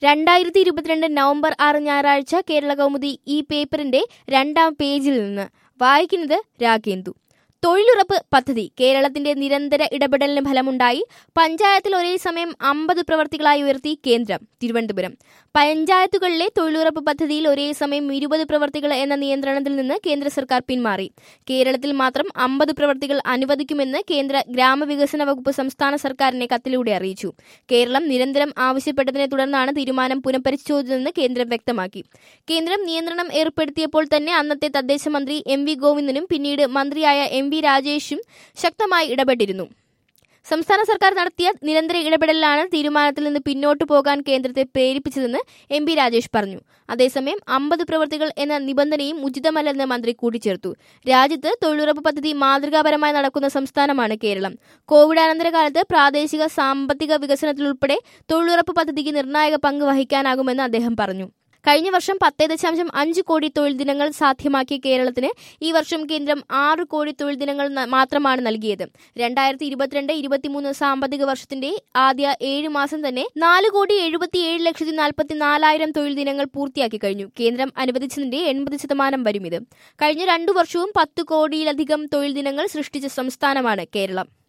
രണ്ടായിരത്തി ഇരുപത്തിരണ്ട് നവംബർ ആറ് ഞായറാഴ്ച കേരള കൗമുദി ഈ പേപ്പറിന്റെ രണ്ടാം പേജിൽ നിന്ന് വായിക്കുന്നത് രാഗേന്ദു തൊഴിലുറപ്പ് പദ്ധതി കേരളത്തിന്റെ നിരന്തര ഇടപെടലിന് ഫലമുണ്ടായി പഞ്ചായത്തിൽ ഒരേ സമയം അമ്പത് പ്രവർത്തികളായി ഉയർത്തി കേന്ദ്രം തിരുവനന്തപുരം പഞ്ചായത്തുകളിലെ തൊഴിലുറപ്പ് പദ്ധതിയിൽ ഒരേ സമയം ഇരുപത് പ്രവർത്തികൾ എന്ന നിയന്ത്രണത്തിൽ നിന്ന് കേന്ദ്ര സർക്കാർ പിന്മാറി കേരളത്തിൽ മാത്രം അമ്പത് പ്രവർത്തികൾ അനുവദിക്കുമെന്ന് കേന്ദ്ര ഗ്രാമവികസന വകുപ്പ് സംസ്ഥാന സർക്കാരിനെ കത്തിലൂടെ അറിയിച്ചു കേരളം നിരന്തരം ആവശ്യപ്പെട്ടതിനെ തുടർന്നാണ് തീരുമാനം പുനഃപരിശോധിച്ചതെന്ന് കേന്ദ്രം വ്യക്തമാക്കി കേന്ദ്രം നിയന്ത്രണം ഏർപ്പെടുത്തിയപ്പോൾ തന്നെ അന്നത്തെ തദ്ദേശ മന്ത്രി എം വി ഗോവിന്ദനും പിന്നീട് മന്ത്രിയായ എം വി രാജേഷും ശക്തമായി ഇടപെട്ടിരുന്നു സംസ്ഥാന സർക്കാർ നടത്തിയ നിരന്തര ഇടപെടലിലാണ് തീരുമാനത്തിൽ നിന്ന് പിന്നോട്ടു പോകാൻ കേന്ദ്രത്തെ പ്രേരിപ്പിച്ചതെന്ന് എം പി രാജേഷ് പറഞ്ഞു അതേസമയം അമ്പത് പ്രവൃത്തികൾ എന്ന നിബന്ധനയും ഉചിതമല്ലെന്ന് മന്ത്രി കൂട്ടിച്ചേർത്തു രാജ്യത്ത് തൊഴിലുറപ്പ് പദ്ധതി മാതൃകാപരമായി നടക്കുന്ന സംസ്ഥാനമാണ് കേരളം കോവിഡാനന്തര കാലത്ത് പ്രാദേശിക സാമ്പത്തിക വികസനത്തിലുൾപ്പെടെ തൊഴിലുറപ്പ് പദ്ധതിക്ക് നിർണായക പങ്ക് വഹിക്കാനാകുമെന്ന് അദ്ദേഹം പറഞ്ഞു കഴിഞ്ഞ വർഷം പത്ത് ദശാംശം അഞ്ച് കോടി തൊഴിൽ ദിനങ്ങൾ സാധ്യമാക്കിയ കേരളത്തിന് ഈ വർഷം കേന്ദ്രം ആറ് കോടി തൊഴിൽ ദിനങ്ങൾ ന- മാത്രമാണ് നൽകിയത് രണ്ടായിരത്തി ഇരുപത്തിരണ്ട് ഇരുപത്തിമൂന്ന് സാമ്പത്തിക വർഷത്തിന്റെ ആദ്യ ഏഴ് മാസം തന്നെ നാല് കോടി എഴുപത്തിയേഴ് ലക്ഷത്തി നാൽപ്പത്തി നാലായിരം തൊഴിൽ ദിനങ്ങൾ പൂർത്തിയാക്കി കഴിഞ്ഞു കേന്ദ്രം അനുവദിച്ചതിന്റെ എൺപത് ശതമാനം വരും ഇത് കഴിഞ്ഞ രണ്ടു വർഷവും പത്ത് കോടിയിലധികം തൊഴിൽ ദിനങ്ങൾ സൃഷ്ടിച്ച സംസ്ഥാനമാണ് കേരളം